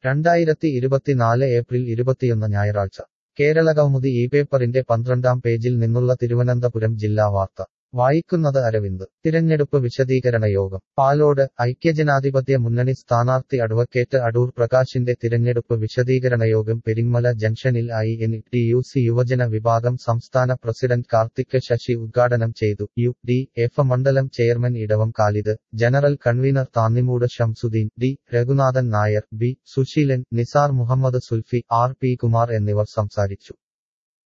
രണ്ടായിരത്തി ഇരുപത്തിനാല് ഏപ്രിൽ ഇരുപത്തിയൊന്ന് ഞായറാഴ്ച കേരള കൗമുദി ഈ പേപ്പറിന്റെ പന്ത്രണ്ടാം പേജിൽ നിന്നുള്ള തിരുവനന്തപുരം ജില്ലാ വാർത്ത വായിക്കുന്നത് അരവിന്ദ് തിരഞ്ഞെടുപ്പ് വിശദീകരണ യോഗം പാലോട് ഐക്യജനാധിപത്യ മുന്നണി സ്ഥാനാർത്ഥി അഡ്വക്കേറ്റ് അടൂർ പ്രകാശിന്റെ തിരഞ്ഞെടുപ്പ് വിശദീകരണ യോഗം പെരിങ്ങമല ജംഗ്ഷനിൽ I N T U C യുവജന വിഭാഗം സംസ്ഥാന പ്രസിഡന്റ് കാർത്തിക് ശശി ഉദ്ഘാടനം ചെയ്തു യു ഡി എഫ് മണ്ഡലം chairman Edavam Khalid general convener Thannimoodu Shamsuddin D Raghunathan Nair B Susheelan Nisar Muhammad Sulfi R P Kumar എന്നിവർ സംസാരിച്ചു